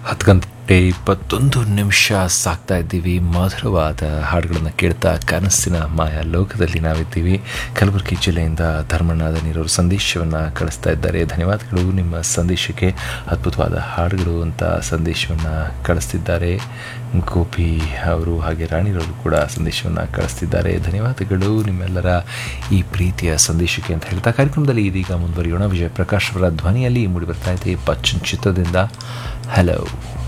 ಹತ್ತು ಗಂಟೆ ಇಪ್ಪತ್ತೊಂದು ನಿಮಿಷ ಸಾಕ್ತಾ ಇದ್ದೀವಿ ಮಧುರವಾದ ಹಾಡುಗಳನ್ನು ಕೇಳ್ತಾ ಕನಸಿನ ಮಾಯ ಲೋಕದಲ್ಲಿ ನಾವಿದ್ದೀವಿ ಕಲಬುರಗಿ ಜಿಲ್ಲೆಯಿಂದ ಧರ್ಮನಾದ ನೀರವರು ಸಂದೇಶವನ್ನು ಕಳಿಸ್ತಾ ಇದ್ದಾರೆ ಧನ್ಯವಾದಗಳು ನಿಮ್ಮ ಸಂದೇಶಕ್ಕೆ ಅದ್ಭುತವಾದ ಹಾಡುಗಳು ಅಂತ ಸಂದೇಶವನ್ನು ಕಳಿಸ್ತಿದ್ದಾರೆ ಗೋಪಿ ಅವರು ಹಾಗೆ ರಾಣಿರವರು ಕೂಡ ಸಂದೇಶವನ್ನು ಕಳಿಸ್ತಿದ್ದಾರೆ ಧನ್ಯವಾದಗಳು ನಿಮ್ಮೆಲ್ಲರ ಈ ಪ್ರೀತಿಯ ಸಂದೇಶಕ್ಕೆ ಅಂತ ಹೇಳ್ತಾ ಕಾರ್ಯಕ್ರಮದಲ್ಲಿ ಇದೀಗ ಮುಂದುವರಿಯೋಣ ವಿಜಯ ಪ್ರಕಾಶ್ ಅವರ ಧ್ವನಿಯಲ್ಲಿ ಮೂಡಿ ಬರ್ತಾ ಇದೆ ಪಚ್ಚನ್ ಚಿತ್ರದಿಂದ ಹಲೋ